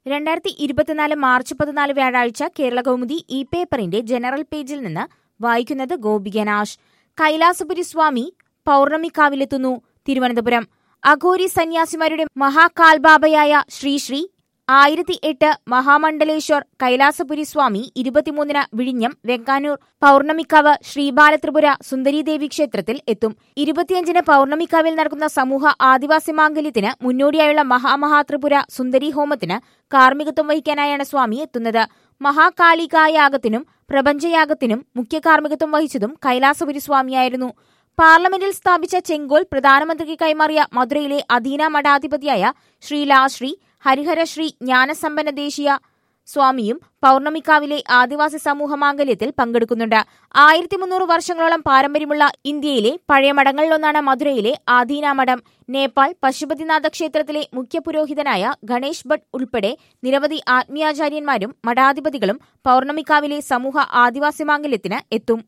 രണ്ടായിരത്തി ഇരുപത്തിനാല് മാർച്ച് പതിനാല് വ്യാഴാഴ്ച കേരള കൗമുദി ഈ പേപ്പറിന്റെ ജനറൽ പേജിൽ നിന്ന് വായിക്കുന്നത് ഗോപികനാശ് കൈലാസപുരി സ്വാമി പൗർണമിക്കാവിലെത്തുന്നു തിരുവനന്തപുരം അഘോരി സന്യാസിമാരുടെ മഹാകാൽബാബയായ ശ്രീ ശ്രീ ആയിരത്തി എട്ട് മഹാമണ്ഡലേശ്വർ കൈലാസപുരി സ്വാമി ഇരുപത്തിമൂന്നിന് വിഴിഞ്ഞം വെങ്കാനൂർ പൗർണമിക്കാവ് ശ്രീബാലത്രിപുര സുന്ദരീദേവി ക്ഷേത്രത്തിൽ എത്തും ഇരുപത്തിയഞ്ചിന് പൗർണമിക്കാവിൽ നടക്കുന്ന സമൂഹ ആദിവാസി മാംഗല്യത്തിന് മുന്നോടിയായുള്ള മഹാമഹാത്രിപുര സുന്ദരി ഹോമത്തിന് കാർമ്മികത്വം വഹിക്കാനായാണ് സ്വാമി എത്തുന്നത് മഹാകാളികായാഗത്തിനും പ്രപഞ്ചയാഗത്തിനും മുഖ്യ കാർമ്മികത്വം വഹിച്ചതും കൈലാസപുരി സ്വാമിയായിരുന്നു പാർലമെന്റിൽ സ്ഥാപിച്ച ചെങ്കോൽ പ്രധാനമന്ത്രിക്ക് കൈമാറിയ മധുരയിലെ അധീന മഠാധിപതിയായ ശ്രീ ലാശ്രീ ഹരിഹര ശ്രീ ജ്ഞാനസമ്പന്ന ദേശീയ സ്വാമിയും പൗർണമിക്കാവിലെ ആദിവാസി സമൂഹ മാംഗല്യത്തിൽ പങ്കെടുക്കുന്നുണ്ട് ആയിരത്തി മുന്നൂറ് വർഷങ്ങളോളം പാരമ്പര്യമുള്ള ഇന്ത്യയിലെ പഴയ മഠങ്ങളിലൊന്നാണ് മധുരയിലെ ആദീന മഠം നേപ്പാൾ പശുപതിനാഥ ക്ഷേത്രത്തിലെ മുഖ്യ പുരോഹിതനായ ഗണേഷ് ഭട്ട് ഉൾപ്പെടെ നിരവധി ആത്മീയാചാര്യന്മാരും മഠാധിപതികളും പൗർണമിക്കാവിലെ സമൂഹ ആദിവാസി മാംഗല്യത്തിന് എത്തും